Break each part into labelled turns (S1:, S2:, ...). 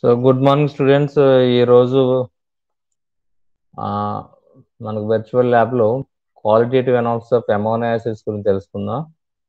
S1: So good morning students ఈరోజు మనకు virtual ల్యాబ్లో qualitative analysis of amino acids గురించి తెలుసుకుందాం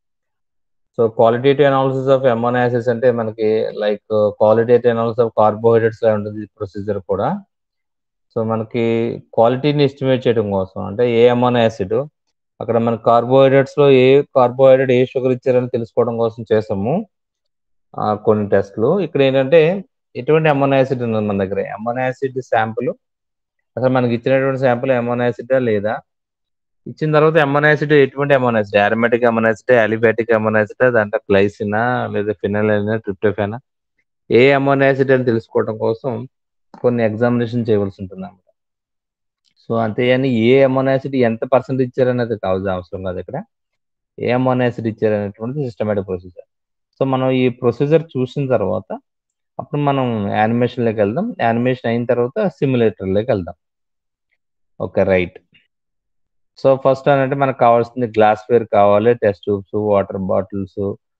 S1: so qualitative analysis of amino acids అంటే మనకి like qualitative analysis of carbohydrates లా ఉంటుంది ప్రొసీజర్ కూడా సో మనకి క్వాలిటీని ఎస్టిమేట్ చేయడం కోసం అంటే ఏ అమోనో యాసిడ్ అక్కడ మన కార్బోహైడ్రేట్స్ లో ఏ కార్బోహైడ్రేట్ ఏ షుగర్ ఇచ్చారని తెలుసుకోవడం కోసం చేసాము కొన్ని టెస్ట్లు ఇక్కడ ఏంటంటే ఎటువంటి అమోనో యాసిడ్ ఉన్నది మన దగ్గర అమోనో యాసిడ్ శాంపుల్ అసలు మనకి ఇచ్చినటువంటి శాంపుల్ అమోనో యాసిడ్ లేదా ఇచ్చిన తర్వాత అమోనో యాసిడ్ ఎటువంటి amino acid aromatic amino acid aliphatic amino acid దాంట్లో గ్లైసినా లేదా ఫినల్ ట్రిప్టోఫానా ఏ అమోనో యాసిడ్ అని తెలుసుకోవడం కోసం కొన్ని ఎగ్జామినేషన్ చేయవలసి ఉంటుంది అన్నమాట సో అంతే అని ఏ అమోనో యాసిడ్ ఎంత పర్సెంట్ ఇచ్చారనేది కావాల్సిన అవసరం కాదు ఇక్కడ ఏ అమోనో యాసిడ్ ఇచ్చారనేటువంటి సిస్టమేటిక్ ప్రొసీజర్ సో మనం ఈ ప్రొసీజర్ చూసిన తర్వాత అప్పుడు మనం యానిమేషన్లోకి వెళ్దాం యానిమేషన్ అయిన తర్వాత సిమ్యులేటర్లోకి వెళ్దాం ఓకే రైట్ సో ఫస్ట్ అంటే మనకు కావాల్సింది గ్లాస్ వేర్ కావాలి టెస్ట్ ట్యూబ్స్ వాటర్ బాటిల్స్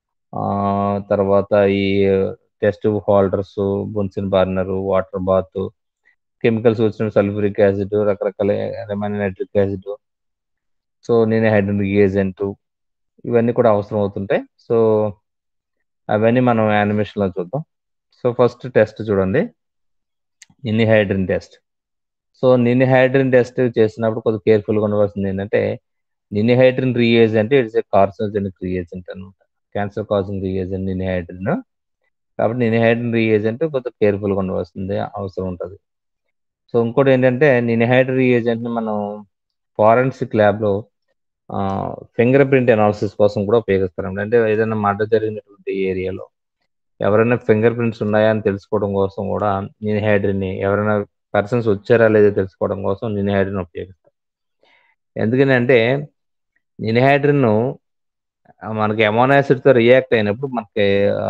S1: తర్వాత ఈ test tube holders Bunsen burner water bath chemicals వచ్చిన సల్ఫ్యూరిక్ యాసిడ్ రకరకాల రెమైన్ నైట్రిక్ యాసిడ్ సో నేను హైడ్రోనిక్ ఏజెంట్ ఇవన్నీ కూడా అవసరం అవుతుంటాయి సో అవన్నీ మనం యానిమేషన్లో చూద్దాం సో ఫస్ట్ టెస్ట్ చూడండి ninhydrin test so ninhydrin test చేసినప్పుడు కొద్దిగా కేర్ఫుల్గా ఉండవలసింది ఏంటంటే ninhydrin reagent it's a carcinogenic reagent అనమాట క్యాన్సర్ కాజింగ్ రీఏజెంట్ నినిహైడ్రిన్ కాబట్టి నినిహైడ్రిన్ రీఏజెంట్ కొద్దిగా కేర్ఫుల్గా ఉండవలసింది అవసరం ఉంటుంది సో ఇంకోటి ఏంటంటే నినిహైడ్రిన్ రీఏజెంట్ని మనం ఫారెన్సిక్ ల్యాబ్లో ఫింగర్ ప్రింట్ అనాలిసిస్ కోసం కూడా ఉపయోగిస్తారు అంటే ఏదైనా మర్డర్ జరిగినటువంటి ఏరియాలో ఎవరైనా ఫింగర్ ప్రింట్స్ ఉన్నాయా అని తెలుసుకోవడం కోసం కూడా నినిహైడ్రిన్ని ఎవరైనా పర్సన్స్ వచ్చారా లేదో తెలుసుకోవడం కోసం నినిహైడ్రిన్ ఉపయోగిస్తారు ఎందుకని అంటే నినిహైడ్రిన్ మనకి అమోనో యాసిడ్తో రియాక్ట్ అయినప్పుడు మనకి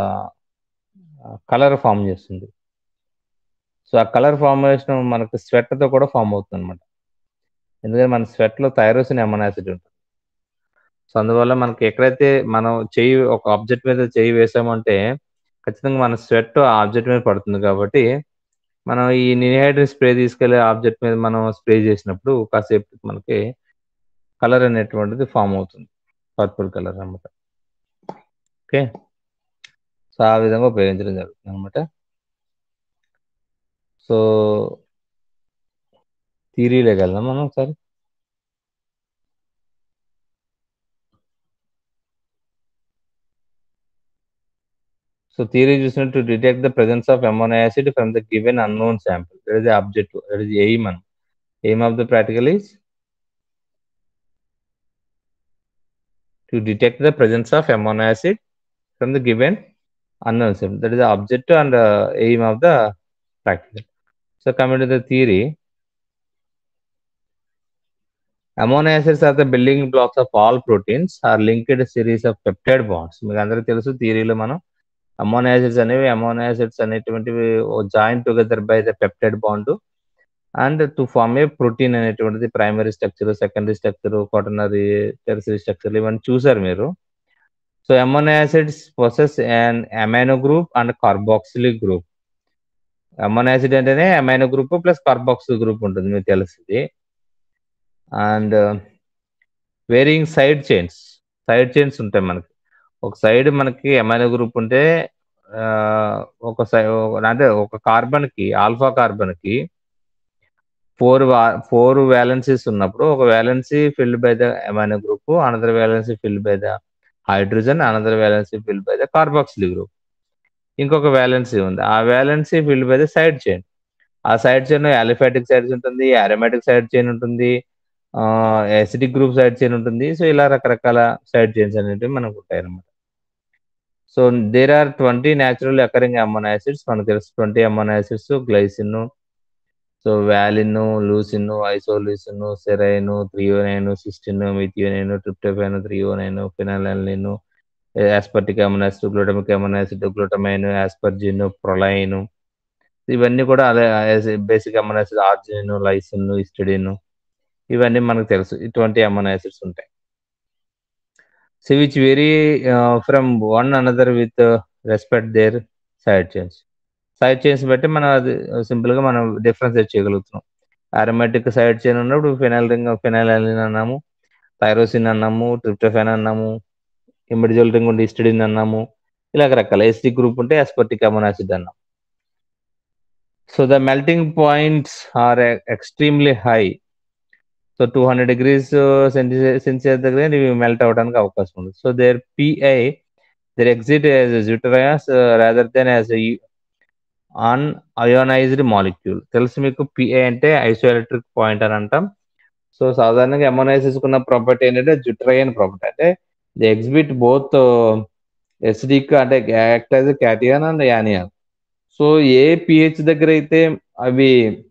S1: కలర్ ఫామ్ చేస్తుంది సో ఆ కలర్ ఫార్మేషన్ మనకి స్వెట్తో కూడా ఫామ్ అవుతుంది అనమాట ఎందుకంటే మన స్వెట్లో థైరోసిన్ అమోనో యాసిడ్ ఉంటుంది సో అందువల్ల మనకి ఎక్కడైతే మనం చెయ్యి ఒక ఆబ్జెక్ట్ మీద చెయ్యి వేసామంటే ఖచ్చితంగా మన స్వెట్ ఆ ఆబ్జెక్ట్ మీద పడుతుంది కాబట్టి మనం ఈ నినిహైడ్రిన్ స్ప్రే తీసుకెళ్లే ఆబ్జెక్ట్ మీద మనం స్ప్రే చేసినప్పుడు కాసేపు మనకి కలర్ అనేటువంటిది ఫామ్ అవుతుంది పర్పుల్ కలర్ అనమాట ఓకే సో ఆ విధంగా ఉపయోగించడం జరుగుతుంది అనమాట సో థీరీలోకి వెళ్దాం మనం ఒకసారి So theory is used to detect the presence of amino acid from the given unknown sample. That is the objective. That is the aim. Aim of the practical is to detect the presence of amino acid from the given unknown sample. That is the objective and the aim of the practical. So coming to the theory, amino acids are the building blocks of all proteins are linked a series of peptide bonds. మీకు అందరికీ తెలుసు థియరీలో మనం amino acids అనేవి amino acids అనేటువంటివి join together by the peptide bond and to form a protein అనేటువంటిది primary structure secondary structure quaternary tertiary structure ఇవన్నీ చూసారు మీరు so amino acids possess and amino group and carboxylic group amino acid అంటేనే amino group plus carboxyl group ఉంటుంది మీకు తెలుస్తుంది and varying side chains side chains ఉంటాయి మనకి ఒక సైడ్ మనకి ఎమైనో గ్రూప్ ఉంటే ఒక సైడ్ అంటే ఒక కార్బన్ కి ఆల్ఫా కార్బన్ కి ఫోర్ ఫోర్ వ్యాలెన్సీస్ ఉన్నప్పుడు ఒక valency filled by the amino group another valency filled by the hydrogen another valency filled by the carboxyl group ఇంకొక వ్యాలెన్సీ ఉంది ఆ valency filled by the side chain ఆ side chain aliphatic side ఉంటుంది aromatic side chain ఉంటుంది acidic group side chain ఉంటుంది so ఇలా రకరకాల side chains అనేటివి మనకు ఉంటాయి అన్నమాట so there are twenty natural occurring amino acids మనకు తెలుసు twenty amino acids glycine so valine leucine isoleucine serine threonine cysteine methionine tryptophan threonine phenylalanine aspartic amino acid glutamic amino acid glutamine asparagine proline ఇవన్నీ కూడా అదే basic amino acid arginine lysine histidine ఇవన్నీ మనకు తెలుసు ఇటువంటి amino acids ఉంటాయి so which vary from one another with respect their side chains side chains బట్టి మనం అది సింపుల్ గా మనం డిఫరెన్షియేట్ చేయగలుగుతున్నాం అరోమాటిక్ సైడ్ చైన్ ఉన్నప్పుడు ఫినైల్ రింగ్ ఫినైల్ అన్నాము థైరోసిన్ అన్నాము ట్రిప్టోఫాన్ అన్నాము ఇమిడిజోల్ రింగ్ ఉండి ఇస్టిడిన్ అన్నాము ఇలా రకాల ఎస్డి గ్రూప్ ఉంటే ఎస్పర్టిక్ అమోన్ యాసిడ్ అన్నాం so the melting points are extremely high so two hundred degrees Celsius దగ్గర ఇవి మెల్ట్ అవ్వడానికి అవకాశం ఉంది so their PI there exist as zwitterions rather than as unionised molecule తెలుసు మీకు pi అంటే ఐసోఎలక్ట్రిక్ పాయింట్ అని అంటాం సో సాధారణంగా ఎమోనైసిస్ ఉన్న ప్రాపర్టీ ఏంటంటే జుట్రయన్ ప్రాపర్టీ అంటే ది ఎగ్జిబిట్ బోత్ ఎస్డిక్ అంటే act as cation and anion so ఏ పిహెచ్ దగ్గర అయితే అవి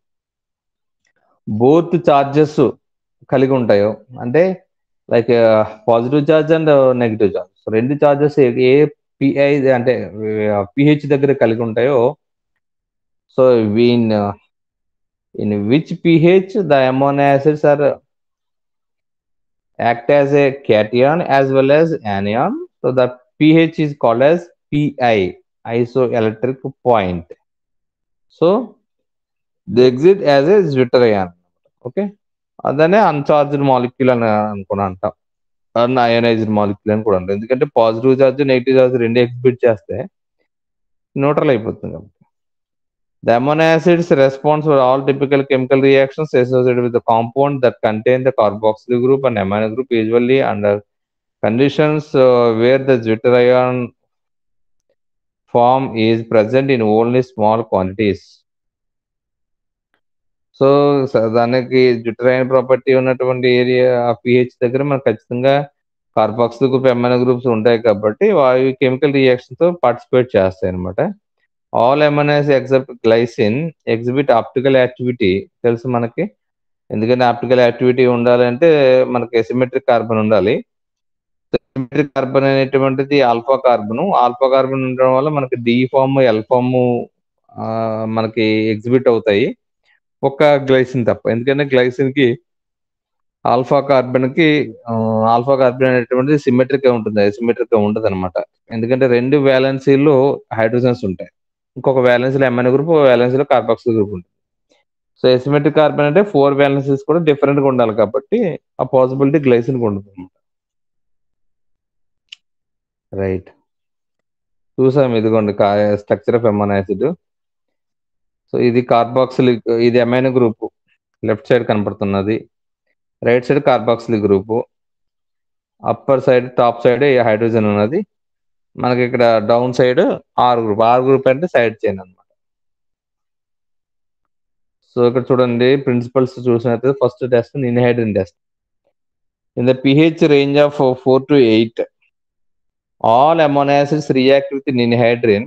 S1: బోత్ చార్జెస్ కలిగి ఉంటాయో అంటే like positive charge and negative charge so రెండు చార్జెస్ ఏ పిఐ అంటే పిహెచ్ దగ్గర కలిగి ఉంటాయో so in in which pH the amino acids are act as a cation as well as anion so the pH is called as PI ఐసో electric point so they exist as a zwitterion okay అదనే uncharged molecule అని అనుకుని అంటాం అన్ unionised molecule అని కూడా అంటాం ఎందుకంటే positive charge negative charge రెండు exhibit చేస్తే న్యూట్రల్ అయిపోతుంది కాబట్టి The amino acids responds for all typical chemical reactions associated with the compound that contain the carboxyl group and amino group usually under conditions uh, where the zwitterion form is present in only small quantities. So దానికి zwitterion property ఉన్నటువంటి area pH దగ్గర మనకు ఖచ్చితంగా carboxyl group MN groups ఉంటాయి కాబట్టి అవి chemical reaction తో participate చేస్తాయి అనమాట all amino acids except glycine exhibit optical activity తెలుసు మనకి ఎందుకంటే ఆప్టికల్ యాక్టివిటీ ఉండాలంటే మనకి సిమెట్రిక్ కార్బన్ ఉండాలి సిమెట్రిక్ కార్బన్ అనేటువంటిది ఆల్ఫా కార్బన్ ఆల్ఫా కార్బన్ ఉండడం వల్ల మనకి డి ఫామ్ ఎల్ ఫామ్ మనకి ఎగ్జిబిట్ అవుతాయి ఒక్క గ్లైసిన్ తప్ప ఎందుకంటే గ్లైసిన్ కి ఆల్ఫా కార్బన్ కి ఆల్ఫా కార్బన్ అనేటువంటిది సిమెట్రిక్ గా ఉంటుంది సిమెట్రిక్ గా ఉండదు అనమాట ఎందుకంటే రెండు వ్యాలెన్సీలో హైడ్రోజన్స్ ఉంటాయి ఇంకొక వ్యాలెన్సీలో ఎంఎన్ గ్రూప్ వ్యాలెన్సీలో కార్బాక్సిల్ గ్రూప్ ఉంటుంది సో ఎసిమెట్రిక్ కార్బన్ అంటే ఫోర్ వ్యాలెన్సీస్ కూడా డిఫరెంట్ గా ఉండాలి కాబట్టి ఆ పాసిబిలిటీ గ్లైసిన్ కి ఉంటుంది అనమాట రైట్ చూసాం ఇదిగోండి structure of amino acid so ఇది కార్బాక్సిలిక్ ఇది ఎమైన్ గ్రూప్ లెఫ్ట్ సైడ్ కనపడుతున్నది right side carboxylic group upper side top side hydrogen ఉన్నది మనకి ఇక్కడ down side R group R group అంటే సైడ్ చైన్ అనమాట సో ఇక్కడ చూడండి ప్రిన్సిపల్స్ చూసినట్టు first test ninhydrin test in the pH range of four to eight all amino acids react with ninhydrin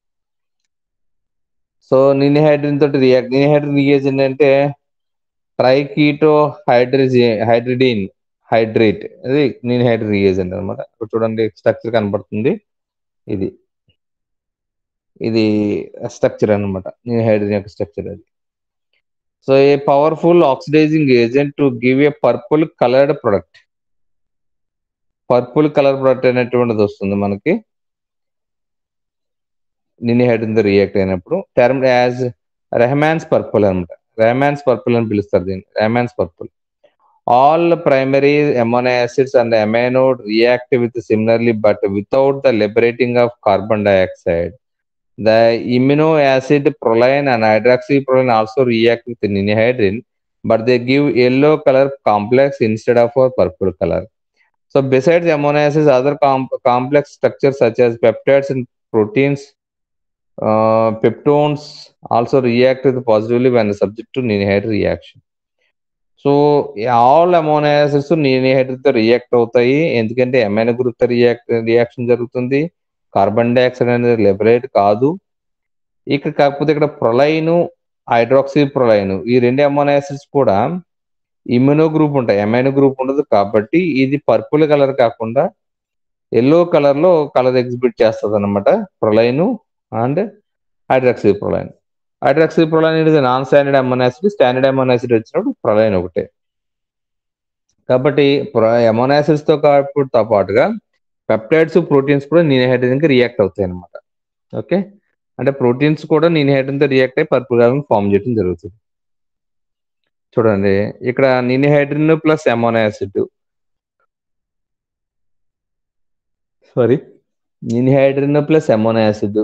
S1: so ninhydrin తోటి react ninhydrin reagent అంటే triketo హైడ్రిజి హైడ్రిడిన్ hydrate అది ninhydrin reagent అనమాట ఇప్పుడు చూడండి స్ట్రక్చర్ కనబడుతుంది ఇది ఇది స్ట్రక్చర్ అనమాట నిన్హైడ్రిన్ యొక్క స్ట్రక్చర్ అది so a powerful oxidising agent to give a purple coloured product purple colour product అనేటువంటిది వస్తుంది మనకి నిన్హైడ్రిన్ తో రియాక్ట్ అయినప్పుడు టర్మ్ యాజ్ రెహమాన్స్ పర్పుల్ అనమాట రెహమాన్స్ పర్పుల్ అని పిలుస్తారు దీన్ని Ruhemann's purple all primary amino acids and amides react with similarly but without the liberating of carbon dioxide the imino acid proline and hydroxyproline also react with ninhydrin but they give yellow colour complex instead of purple colour so besides amino acids other complex structures such as peptides and proteins uh, peptones also react with positively when subject to ninhydrin reaction. So all amino acids తో react అవుతాయి ఎందుకంటే amino group తో react reaction జరుగుతుంది carbon dioxide అనేది liberate కాదు ఇక్కడ కాకపోతే ఇక్కడ ప్రొలైన్ హైడ్రాక్సీ ప్రొలైన్ ఈ రెండు అమోనో యాసిడ్స్ కూడా ఇమ్యూనో గ్రూప్ ఉంటాయి అమైనో గ్రూప్ ఉండదు కాబట్టి ఇది పర్పుల్ కలర్ కాకుండా ఎల్లో కలర్ లో కలర్ ఎగ్జిబిట్ చేస్తుంది అనమాట proline and hydroxyproline hydroxyproline ఇది non standard amino acid standard amino acid వచ్చినప్పుడు ప్రొలైన్ ఒకటే కాబట్టి అమోనో యాసిడ్స్ తో తో పాటుగా పెప్టైడ్స్ ప్రోటీన్స్ కూడా నీనహైడ్రోజన్ కి రియాక్ట్ అవుతాయి అనమాట ఓకే అంటే ప్రోటీన్స్ కూడా నినిహైడ్రిన్తో రియాక్ట్ అయ్యి పర్పుల్ కలర్ ఫామ్ చేయడం జరుగుతుంది చూడండి ఇక్కడ ninhydrin plus amino acid sorry ninhydrin plus amino acid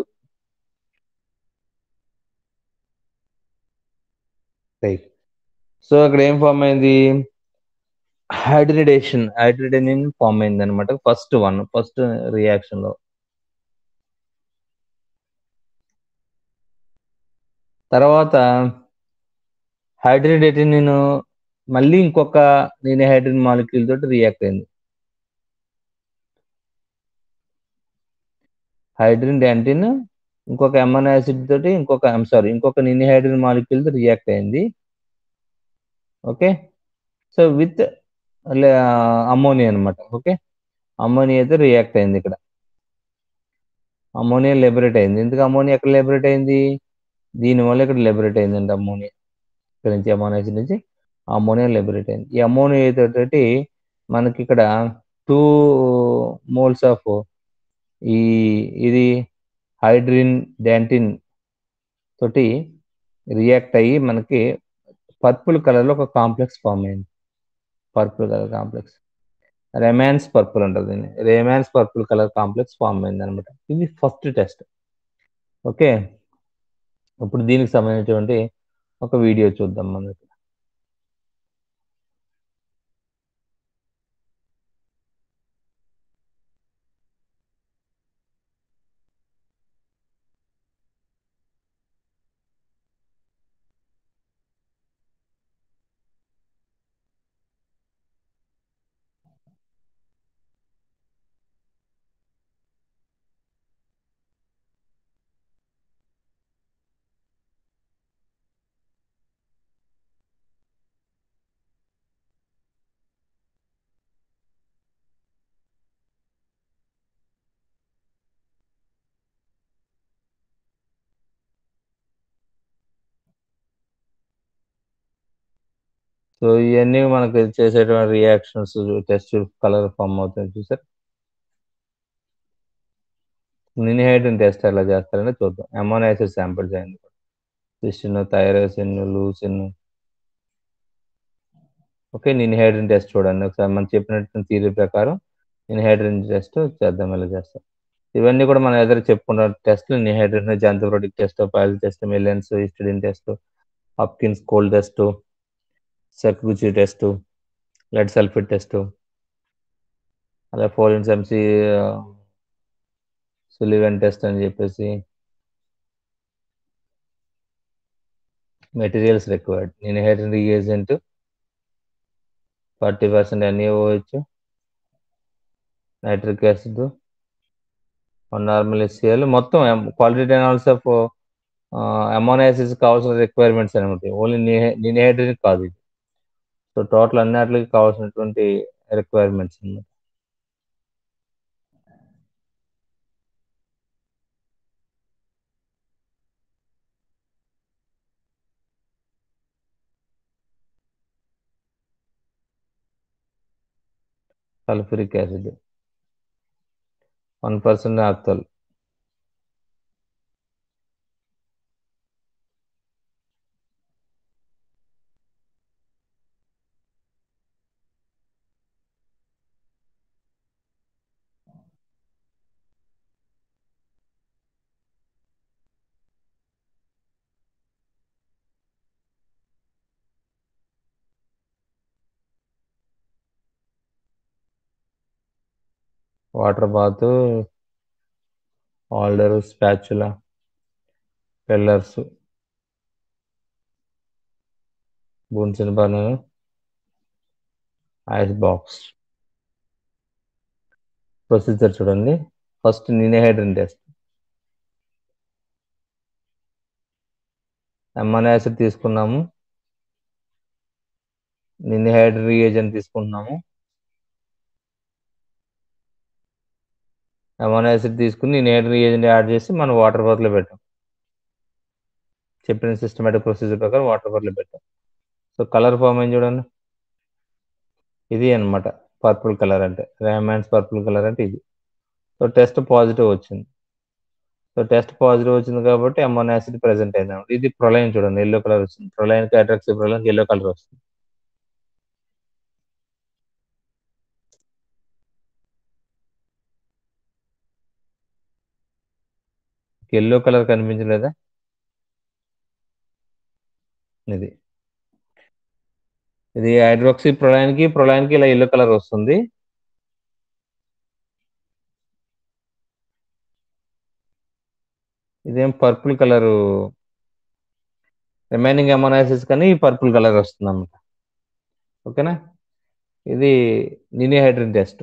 S1: right so అక్కడ ఏం ఫామ్ అయింది హైడ్రిడేషన్ హైడ్రిడేషన్ ఫామ్ అయింది అనమాట ఫస్ట్ వన్ ఫస్ట్ రియాక్షన్ లో తర్వాత హైడ్రిడేటిన్ నేను మళ్ళీ ఇంకొక నేను హైడ్రిన్ మాలిక్యూల్ తోటి రియాక్ట్ అయింది హైడ్రిన్ డాంటిన్ ఇంకొక అమైనో యాసిడ్ తోటి ఇంకొక సారీ ఇంకొక నిని హైడ్రిన్ మాలిక్యూల్ తో రియాక్ట్ అయింది ఓకే సో విత్ అమ్మోనియా అనమాట ఓకే అమ్మోనియా అయితే రియాక్ట్ అయింది ఇక్కడ అమ్మోనియా లిబరేట్ అయింది ఎందుకు అమ్మోనియా ఎక్కడ లిబరేట్ అయింది దీనివల్ల ఇక్కడ లిబరేట్ అయిందండి అమ్మోనియా ఇక్కడ నుంచి అమోనో యాసిడ్ నుంచి అమ్మోనియా లిబరేట్ అయింది ఈ అమ్మోనియా తోటి మనకి ఇక్కడ టూ మోల్స్ ఆఫ్ ఈ ఇది హైడ్రిన్ డాంటిన్ తోటి రియాక్ట్ అయ్యి మనకి పర్పుల్ కలర్లో ఒక కాంప్లెక్స్ ఫామ్ అయింది purple colour complex Ruhemann's purple అంటారు దీన్ని Ruhemann's purple colour complex form అయింది అనమాట ఇది ఫస్ట్ టెస్ట్ ఓకే ఇప్పుడు దీనికి సంబంధించినటువంటి ఒక వీడియో చూద్దాం మనం సో ఇవన్నీ మనకి చేసేటువంటి రియాక్షన్స్ టెస్ట్ కలర్ ఫామ్ అవుతాయి చూసారు నినిహైడ్రిన్ టెస్ట్ ఎలా చేస్తారని చూద్దాం అమోనో యాసిడ్ శాంపిల్స్ అయింది cysteine tyrosine leucine okay ninhydrin test చూడండి ఒకసారి మనం చెప్పినట్టు థీరీ ప్రకారం నినిహైడ్రిన్ టెస్ట్ చేద్దాం ఎలా చేస్తాం ఇవన్నీ కూడా మనం ఎదురు చెప్పుకున్న టెస్ట్లు నినిహైడ్రిన్ జాంతోప్రోటిక్ టెస్ట్ పైల్ test Millon's histidine test Hopkins Cole test Sakaguchi test lead sulphate test అలా ఫోలిన్స్ ఎంసీ సులివెన్ టెస్ట్ అని చెప్పేసి materials required ninhydrin reagent forty percent NaOH nitric acid normal HCl మొత్తం క్వాలిటీ అనాలిసిస్ ఆఫ్ అమోనాసిస్ కావాల్సిన requirements అనమాట only ninhydrin కాదు ఇది so total అన్నిటికి కావాల్సినటువంటి రిక్వైర్మెంట్స్ అన్నమాట సల్ఫ్యూరిక్ యాసిడ్ వన్ పర్సెంట్ ఆక్తల్ వాటర్ బాత్ ఆల్డర్ స్పాచులా పెల్లర్స్ Bunsen burner ice box procedure చూడండి first ninhydrin test amino acid తీసుకున్నాము నినిహైడ్రిన్ రియేజెంట్ తీసుకుంటున్నాము అమోనో యాసిడ్ తీసుకుని నినిహైడ్రిన్ రియేజెంట్ యాడ్ చేసి మనం వాటర్ బాత్లో పెట్టాం చెప్పిన సిస్టమేటిక్ ప్రొసీజర్ ప్రకారం వాటర్ బాత్లో పెట్టాం సో కలర్ ఫామ్ ఏం చూడండి ఇది అనమాట పర్పుల్ కలర్ అంటే ర్యామాన్స్ పర్పుల్ కలర్ అంటే ఇది సో టెస్ట్ పాజిటివ్ వచ్చింది సో సో టెస్ట్ పాజిటివ్ వచ్చింది కాబట్టి అమోనో యాసిడ్ ప్రెసెంట్ అయింది అన్నమాట. ఇది ప్రొలైన్ చూడండి ఎల్లో కలర్ వచ్చింది proline hydroxyproline yellow colour వస్తుంది ఎల్లో కలర్ కనిపించలేదా ఇది ఇది హైడ్రాక్సీ ప్రొలైన్ కి ప్రొలైన్ కి ఇలా ఎల్లో కలర్ వస్తుంది ఇదేం పర్పుల్ కలర్ రిమైనింగ్ అమోనాసిస్ కానీ పర్పుల్ కలర్ వస్తుంది అన్నమాట ఓకేనా ఇది ninhydrin test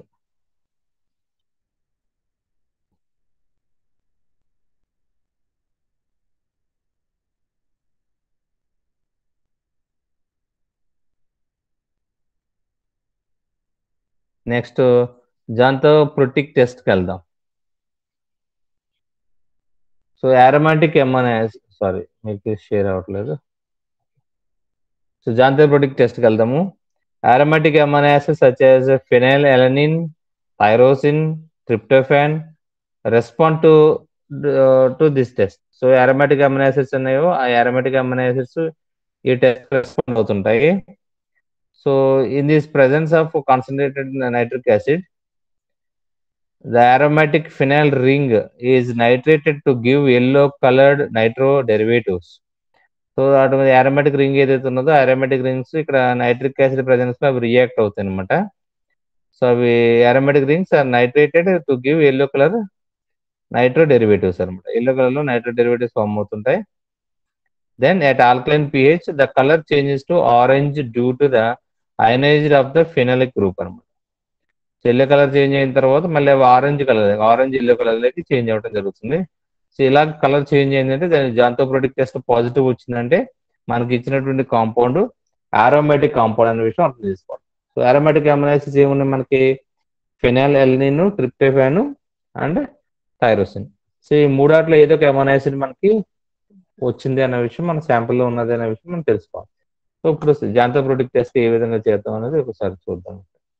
S1: next xanthoproteic టెస్ట్కి వెళ్దాం సో aromatic అమోనాస్ సారీ మీకు షేర్ అవ్వట్లేదు సో జాంతో ప్రొటిక్ టెస్ట్కి వెళ్దాము aromatic amino acids such as phenylalanine, tyrosine, tryptophan respond to uh, to this test. So aromatic amino acids ఉన్నాయో ఆ aromatic amino acids ఈ test respond అవుతుంటాయి so in this presence of concentrated nitric acid the aromatic phenyl ring is nitrated to give yellow colored nitro derivatives so అటువంటి aromatic ring ఏదైతే ఉన్నదో aromatic rings ఇక్కడ nitric acid presence లో అవి react అవుతాయి అనమాట so అవి aromatic rings are nitrated to give yellow colour nitro derivatives అనమాట ఎల్లో కలర్ లో నైట్రో డెరివేటివ్స్ ఫామ్ అవుతుంటాయి then at alkaline pH the colour changes to orange due to the ionised of the phenolic group అనమాట yellow colour change అయిన తర్వాత మళ్ళీ అవి orange colour orange yellow colour లోకి change అవ్వడం జరుగుతుంది సో ఇలా కలర్ చేంజ్ అయిందంటే దాని జాంతో ప్రొడక్ట్ టెస్ట్ పాజిటివ్ వచ్చిందంటే మనకి ఇచ్చినటువంటి కాంపౌండ్ ఆరోమేటిక్ కాంపౌండ్ అనే విషయం అర్థం చేసుకోవాలి సో ఆరోమేటిక్ అమినైసిస్ ఏమున్నాయి మనకి phenylalanine tryptophan and tyrosine so ఈ మూడాట్లో ఏదో ఒక అమినైసిడ్ మనకి వచ్చింది అనే విషయం మన శాంపుల్లో ఉన్నది అనే విషయం మనం తెలుసుకోవాలి సో ఇప్పుడు జాంతో ప్రొడక్ట్ టెస్ట్ ఏ విధంగా చేద్దాం అనేది ఒకసారి చూద్దాం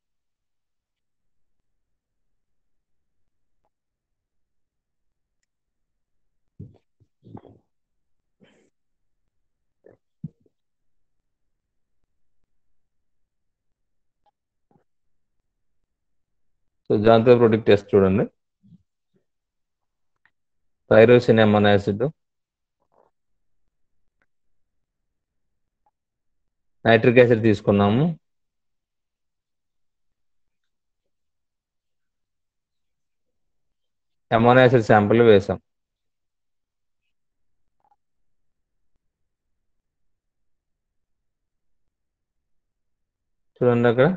S1: సో జాంతో ప్రొడక్ట్ టెస్ట్ చూడండి tyrosine amino acid nitric acid తీసుకున్నాము అమోనో యాసిడ్ శాంపుల్ వేసాం చూడండి అక్కడ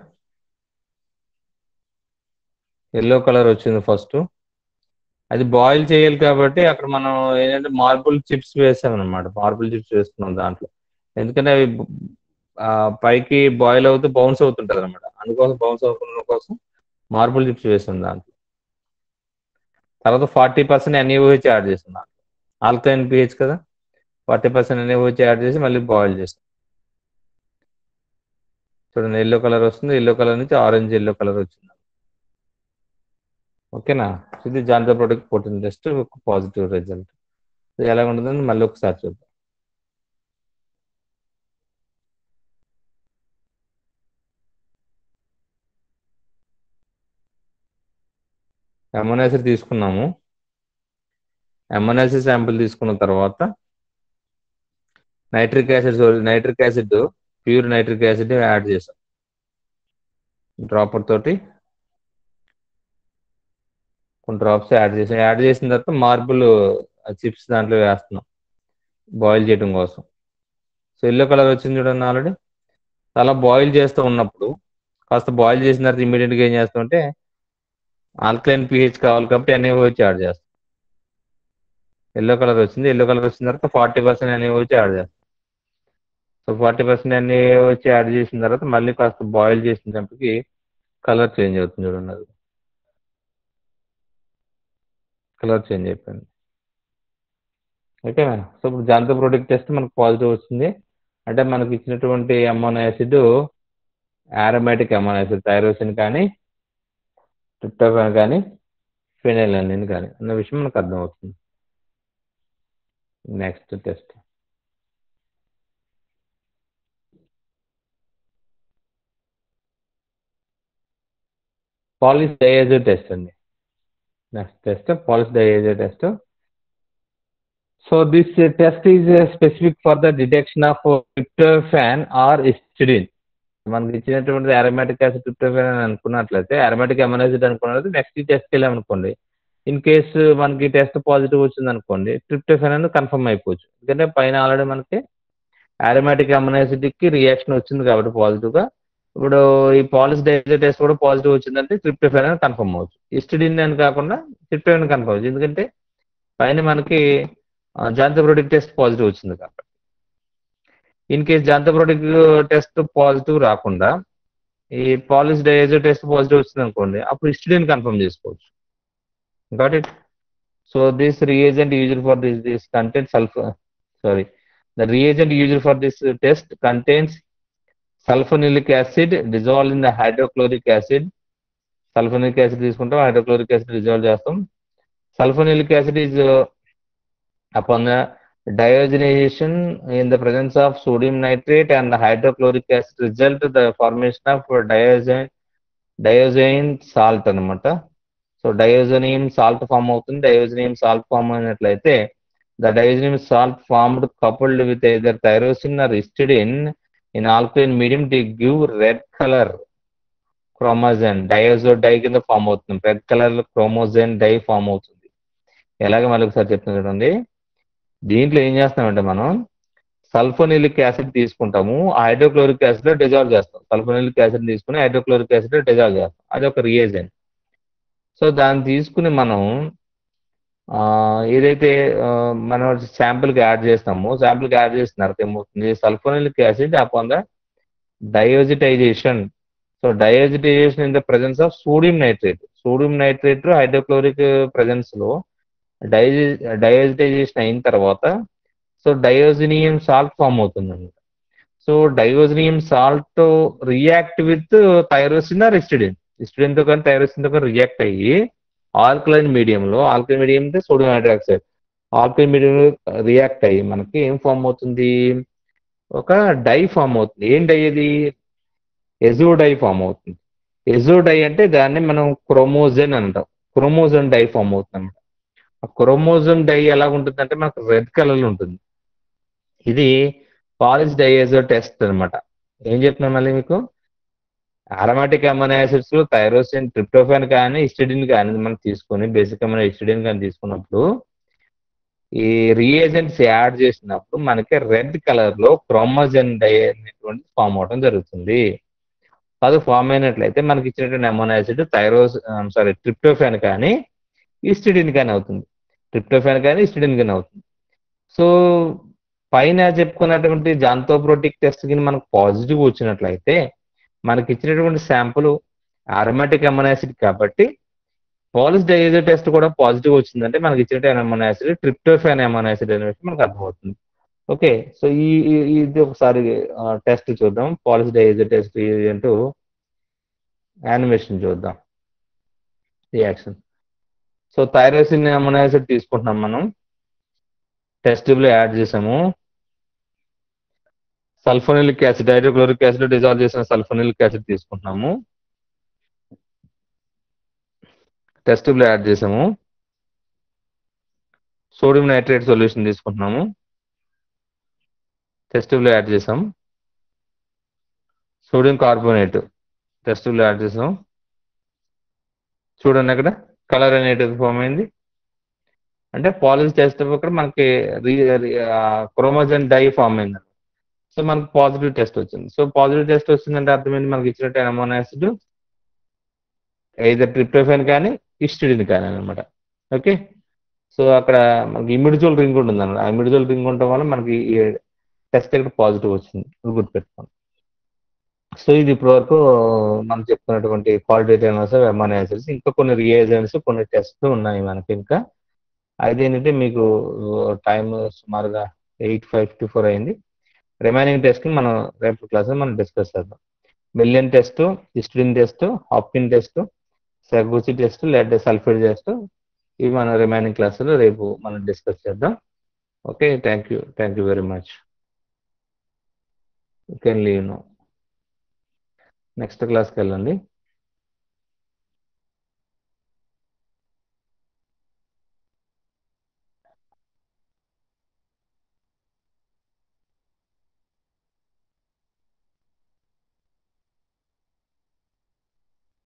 S1: ఎల్లో కలర్ వచ్చింది ఫస్ట్ అది బాయిల్ చేయాలి కాబట్టి అక్కడ మనం ఏంటంటే మార్బుల్ చిప్స్ వేసాం అనమాట మార్బుల్ చిప్స్ వేస్తున్నాం దాంట్లో ఎందుకంటే అవి ఆ, పైకి బాయిల్ అవుతూ బౌన్స్ అవుతుంటది అనమాట అందుకోసం బౌన్స్ అవ్వకుండా కోసం మార్బుల్ చిప్స్ వేసాం దాంట్లో తర్వాత ఫార్టీ పర్సెంట్ ఎన్ఈఓహెచ్ యాడ్ చేసాం దాంట్లో ఆల్కలైన్ పిహెచ్ కదా ఫార్టీ పర్సెంట్ ఎన్ఈఓహెచ్ యాడ్ చేసి మళ్ళీ బాయిల్ చేస్తాం చూడండి ఎల్లో కలర్ వస్తుంది ఎల్లో కలర్ నుంచి ఆరెంజ్ ఎల్లో కలర్ వచ్చింది ఓకేనా ఇది జాంతా ప్రొడక్ట్ పోటీన్ టెస్ట్ ఒక పాజిటివ్ రిజల్ట్ ఇది ఎలా ఉంటుందని మళ్ళీ ఒకసారి చూద్దాం అమోనాసిడ్ తీసుకున్నాము అమోనాసిడ్ శాంపిల్ తీసుకున్న తర్వాత nitric acid nitric acid pure nitric acid add చేసాం డ్రాపర్ తోటి కొన్ని డ్రాప్స్ యాడ్ చేసాం యాడ్ చేసిన తర్వాత మార్బుల్ చిప్స్ దాంట్లో వేస్తున్నాం బాయిల్ చేయడం కోసం సో ఎల్లో కలర్ వచ్చింది చూడండి ఆల్రెడీ అలా బాయిల్ చేస్తూ ఉన్నప్పుడు కాస్త బాయిల్ చేసిన తర్వాత ఇమీడియట్గా ఏం చేస్తామంటే ఆల్కలైన్ పిహెచ్ కావాలి కాబట్టి ఎన్ఏఓహెచ్ యాడ్ చేస్తాం ఎల్లో కలర్ వచ్చింది ఎల్లో కలర్ వచ్చిన తర్వాత ఫార్టీ పర్సెంట్ ఎన్ఏఓహెచ్ యాడ్ చేస్తాం so forty percent N A O H add చేసిన తర్వాత మళ్ళీ కాస్త బాయిల్ చేసినప్పటికి కలర్ చేంజ్ అవుతుంది చూడండి అది కలర్ చేంజ్ అయిపోయింది ఓకేనా సో ఇప్పుడు జాంతో ప్రొడక్ట్ టెస్ట్ మనకు పాజిటివ్ వచ్చింది అంటే మనకి ఇచ్చినటువంటి amino acid aromatic amino acid tyrosine కానీ ట్రిప్టోఫాన్ కానీ ఫినైలానిన్ కానీ అన్న విషయం మనకు అర్థమవుతుంది next test Pauly's diazo test అండి next test Pauly's diazo test so this test is specific for the detection of tryptophan or histidine మనకి ఇచ్చినటువంటి అరోమాటిక్ యాసిడ్ ట్రిప్టోఫాన్ అని అనుకున్నట్లయితే అరోమాటిక్ అమైనోసిడ్ అనుకున్నట్లయితే నెక్స్ట్ టెస్ట్కి వెళ్ళామనుకోండి ఇన్ కేసు మనకి టెస్ట్ పాజిటివ్ వచ్చింది అనుకోండి ట్రిప్టోఫాన్ అనేది కన్ఫర్మ్ అయిపోవచ్చు ఎందుకంటే పైన ఆల్రెడీ మనకి అరోమాటిక్ అమైనోసిడ్కి రియాక్షన్ వచ్చింది కాబట్టి పాజిటివ్గా ఇప్పుడు ఈ పాలిస్ డైజో టెస్ట్ కూడా పాజిటివ్ వచ్చిందంటే ట్రిప్టోఫాన్ అని కన్ఫర్మ్ అవ్వచ్చు హిస్టిడిన్ అని కాకుండా ట్రిప్టోఫాన్ కన్ఫర్మ్ అవ్వచ్చు ఎందుకంటే పైన మనకి జాంతోబ్రోటిక్ టెస్ట్ పాజిటివ్ వచ్చింది కాబట్టి in case xanthoproteic test positive రాకుండా ఈ పాలిస్ డయాజో టెస్ట్ పాజిటివ్ వచ్చింది అనుకోండి అప్పుడు హిస్టిడిన్ కన్ఫర్మ్ చేసుకోవచ్చు got it so this reagent used for this this content sulphur sorry the reagent used for this test contains sulphanilic acid dissolve in the hydrochloric acid sulphonic acid తీసుకుంటాం hydrochloric acid dissolve చేస్తాం sulphanilic acid is upon the diogenation in the presence of sodium nitrate and the hydrochloric acid result the formation of diazine diazine salt అనమాట so diazonium salt form అవుతుంది diazonium salt form అయినట్లయితే the diazonium salt formed coupled with either tyrosine or histidine in alkaline medium to give red colour chromogen diazo dye కింద form అవుతుంది red colour chromogen dye form అవుతుంది ఎలాగ మళ్ళీ ఒకసారి చెప్తుంది చూడండి దీంట్లో ఏం చేస్తామంటే మనం సల్ఫోనిలిక్ యాసిడ్ తీసుకుంటాము హైడ్రోక్లోరిక్ యాసిడ్ లో డిజాల్వ్ చేస్తాం సల్ఫోనిలిక్ యాసిడ్ తీసుకుని హైడ్రోక్లోరిక్ యాసిడ్ లో డిజాల్వ్ చేస్తాం అది ఒక రియేజెంట్ సో దాన్ని తీసుకుని మనం ఏదైతే మనం శాంపుల్కి యాడ్ చేస్తామో శాంపుల్కి యాడ్ చేస్తున్నారు ఏమవుతుంది sulphanilic acid upon the diazotization so diazotization in the presence of sodium nitrate sodium nitrate hydrochloric presence లో డైజి డయోజిటైజేషన్ అయిన తర్వాత సో డయోజినియం సాల్ట్ ఫామ్ అవుతుంది అనమాట so diazonium salt react with tyrosine or histidine histidine తో కానీ థైరోసిన్ తో కానీ రియాక్ట్ అయ్యి ఆల్కలైన్ మీడియంలో ఆల్కలైన్ మీడియం అంటే సోడియం హైడ్రాక్సైడ్ ఆల్కలైన్ మీడియంలో రియాక్ట్ అయ్యి మనకి ఏం ఫామ్ అవుతుంది ఒక డై ఫామ్ అవుతుంది ఏం డై అది ఎజో డై ఫామ్ అవుతుంది ఎజో డై అంటే దాన్ని మనం క్రోమోజన్ అంటాం క్రోమోజన్ డై ఫామ్ అవుతుంది అనమాట ఆ క్రోమోజోమ్ డై ఎలా ఉంటుంది అంటే మనకు రెడ్ కలర్ ఉంటుంది ఇది పాలిస్ డైజో టెస్ట్ అనమాట ఏం చెప్తున్నాను మళ్ళీ మీకు అరోమాటిక్ అమైనో యాసిడ్స్ లో థైరోసిన్ ట్రిప్టోఫాన్ కానీ హిస్టిడిన్ కానీ మనం తీసుకొని బేసిక్ అమైనో హిస్టిడిన్ కానీ తీసుకున్నప్పుడు ఈ రియేజెంట్స్ యాడ్ చేసినప్పుడు మనకి రెడ్ కలర్ లో క్రోమోజన్ డై అనేటువంటి ఫామ్ అవడం జరుగుతుంది అది ఫామ్ అయినట్లయితే మనకి ఇచ్చినటువంటి అమైనో యాసిడ్ థైరోస్ సారీ ట్రిప్టోఫాన్ కానీ ఈస్టిడిన్ కానీ అవుతుంది ట్రిప్టోఫాన్ కానీ ఈస్టిడిన్ కానీ అవుతుంది సో పైన చెప్పుకున్నటువంటి జాంతోప్రోటిక్ టెస్ట్ కింద మనకు పాజిటివ్ వచ్చినట్లయితే మనకి ఇచ్చినటువంటి శాంపుల్ అరోమాటిక్ అమైనో యాసిడ్ కాబట్టి పాలిస్ డైజో టెస్ట్ కూడా పాజిటివ్ వచ్చిందంటే మనకి ఇచ్చినటువంటి amino acid tryptophan amino acid అనే విషయం మనకు అర్థమవుతుంది ఓకే సో ఈ ఇది ఒకసారి టెస్ట్ చూద్దాం పాలిస్ డైజో టెస్ట్ ఏంటో యానిమేషన్ చూద్దాం reaction so tyrosine amino acid తీసుకుంటున్నాం మనం టెస్ట్ లో యాడ్ చేసాము sulphanilic acid hydrochloric acid dissolve చేసిన సల్ఫోనిలిక్ యాసిడ్ తీసుకుంటున్నాము టెస్ట్ లో యాడ్ చేసాము సోడియం నైట్రేట్ సొల్యూషన్ తీసుకుంటున్నాము టెస్ట్ లో యాడ్ చేసాం సోడియం కార్బోనేట్ టెస్ట్ లో యాడ్ చేసాం చూడండి అక్కడ కలర్ అనేటిది ఫామ్ అయింది అంటే పాలిస్ టెస్ట్ అక్కడ మనకి క్రోమోజన్ డై ఫామ్ అయింది సో మనకు పాజిటివ్ టెస్ట్ వచ్చింది సో పాజిటివ్ టెస్ట్ వచ్చిందంటే అర్థమైంది మనకి ఇచ్చినట్టు అమోనో యాసిడ్ ఐదర్ ట్రిప్టోఫాన్ కానీ ఇస్టిడిన్ కానీ అనమాట ఓకే సో అక్కడ మనకి ఇమిడిజోల్ రింగ్ ఉంటుంది అన్నమాట ఆ ఇమిడిజోల్ రింగ్ ఉండటం వల్ల మనకి టెస్ట్ ఇక్కడ పాజిటివ్ వచ్చింది గుర్తుపెట్టుకోండి సో ఇది ఇప్పటి వరకు మనం చెప్పుకున్నటువంటి క్వాలిటేటివ్ అనాలిసిస్ అమైనో యాసిడ్స్ ఇంకా కొన్ని రియేజెంట్స్ కొన్ని టెస్ట్లు ఉన్నాయి మనకి ఇంకా అది ఏంటంటే మీకు టైం సుమారుగా ఎయిట్ ఫైవ్ ఫోర్ అయింది రిమైనింగ్ టెస్ట్ మనం రేపు క్లాస్ మనం డిస్కస్ చేద్దాం మిలియన్ టెస్ట్ హిస్టరిన్ test Hopkin test Sakaguchi test లేదా సల్ఫేట్ టెస్ట్ ఇవి మన రిమైనింగ్ క్లాసులో రేపు మనం డిస్కస్ చేద్దాం okay thank you thank you very much you can leave no next క్లాస్కి వెళ్ళండి